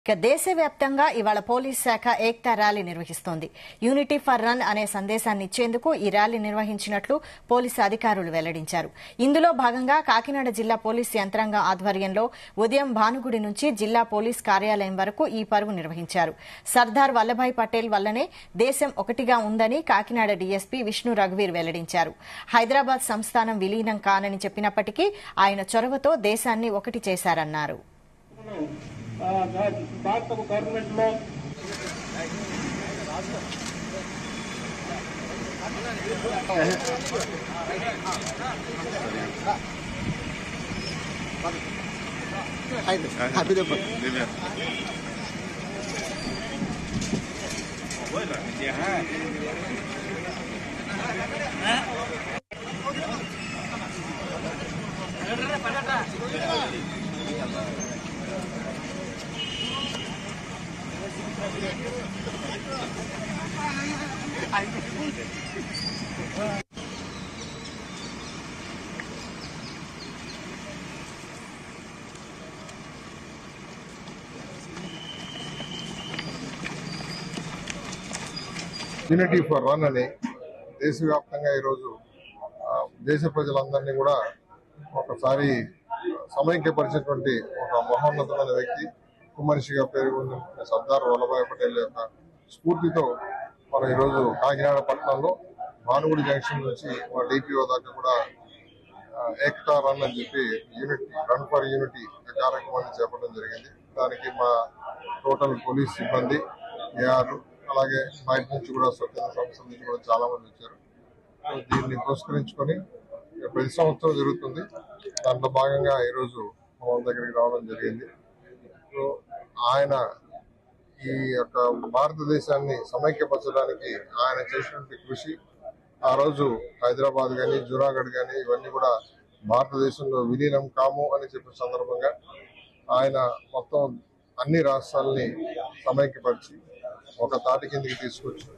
ఇక దేశవ్యాప్తంగా ఇవాళ పోలీస్ శాఖ ఏక్తా ర్యాలీ నిర్వహిస్తోంది యూనిటీ ఫర్ రన్ అనే సందేశాన్ని ఇచ్చేందుకు ఈ ర్యాలీ నిర్వహించినట్లు పోలీసు అధికారులు వెల్లడించారు ఇందులో భాగంగా కాకినాడ జిల్లా పోలీసు యంత్రాంగం ఆధ్వర్యంలో ఉదయం భానుగుడి నుంచి జిల్లా పోలీస్ కార్యాలయం వరకు ఈ పరుగు నిర్వహించారు సర్దార్ వల్లభాయ్ పటేల్ వల్లనే దేశం ఒకటిగా ఉందని కాకినాడ డీఎస్పీ విష్ణు రఘువీర్ వెల్లడించారు హైదరాబాద్ సంస్థానం విలీనం కానని చెప్పినప్పటికీ ఆయన చొరవతో దేశాన్ని ఒకటి చేశారన్నారు ఆ, గా- భారత గవర్నమెంట్ లో యూనిటీ ఫర్ రన్ అని దేశవ్యాప్తంగా ఈరోజు ఆ, దేశ ప్రజలందరినీ కూడా ఒకసారి సమైక్యపరిచినటువంటి ఒక మహోన్నతమైన వ్యక్తి కుమనిషిగా పేరు పొందిన సర్దార్ వల్లభాయ్ పటేల్ యొక్క స్ఫూర్తితో మనం ఈరోజు కాకినాడ పట్టణంలో భానుగుడి జంక్షన్ నుంచి మా డిపిఓ దాకా కూడా ఆ, ఏకతా రన్ అని చెప్పి యూనిటీ రన్ ఫర్ యూనిటీ కార్యక్రమాన్ని చేపట్టడం జరిగింది దానికి మా టోటల్ పోలీస్ సిబ్బంది ఏఆర్ అలాగే బయట నుంచి కూడా స్వచ్ఛంద సంస్థల నుంచి కూడా చాలా మంది వచ్చారు సో దీన్ని పురస్కరించుకొని ప్రతి సంవత్సరం జరుగుతుంది దాంట్లో భాగంగా ఈరోజు మా వాళ్ళ దగ్గరికి రావడం జరిగింది సో ఆయన ఈ యొక్క భారతదేశాన్ని సమైక్యపరచడానికి ఆయన చేసినటువంటి కృషి ఆ రోజు హైదరాబాద్ కానీ జూనాగఢ్ కానీ ఇవన్నీ కూడా భారతదేశంలో విలీనం కాము అని చెప్పిన సందర్భంగా ఆయన మొత్తం అన్ని రాష్ట్రాలని సమైక్యపరిచి ఒక తాటి కిందికి తీసుకొచ్చి